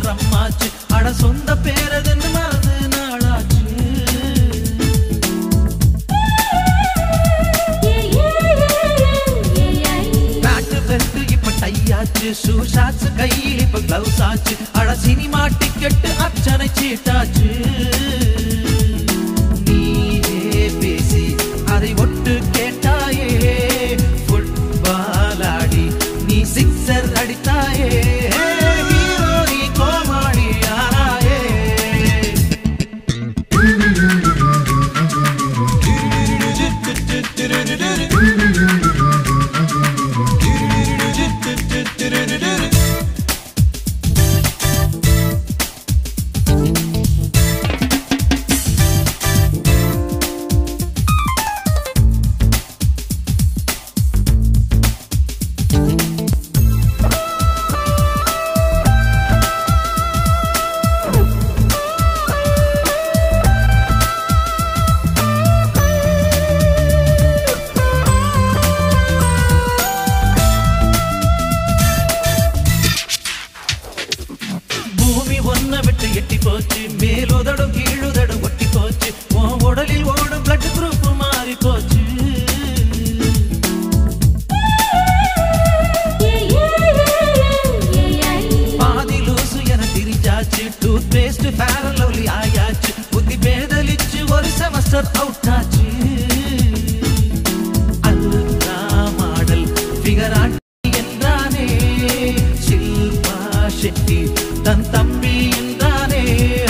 ரம்மாச்சு அட சொந்த பேரதுன்னு மறந்து நாளாச்சு பேட்டு பெல்ட் இப்ப டையாச்சு ஷூ ஷாட்ஸ் கையில் இப்ப கிளவுஸ் ஆச்சு அட சினிமா டிக்கெட் அர்ச்சனை சீட்டாச்சு நீயே பேசி அதை ஒட்டு கேட்டாயே ஃபுட்பால் ஆடி நீ சிக்ஸர் அடித்தாயே ஹீரோ நீ கோமாளி ஆனாயே பூமி ஒன்ன விட்டு எட்டி போச்சு மேலுதடும் கீழுதடும் ஒட்டி போச்சு உன் உடலில் ஓடும் பிளட் குரூப் மாறி போச்சு பாதி லூசு என திரிஞ்சாச்சு டூத் பேஸ்ட் ஃபேர் லவ்லி ஆயாச்சு புத்தி பேதலிச்சு ஒரு செமஸ்டர் அவுட் ஆச்சு அல்ட்ரா மாடல் ஃபிகர் என்றானே ஷில்பா ஷெட்டி தன் தம்பி என்றானே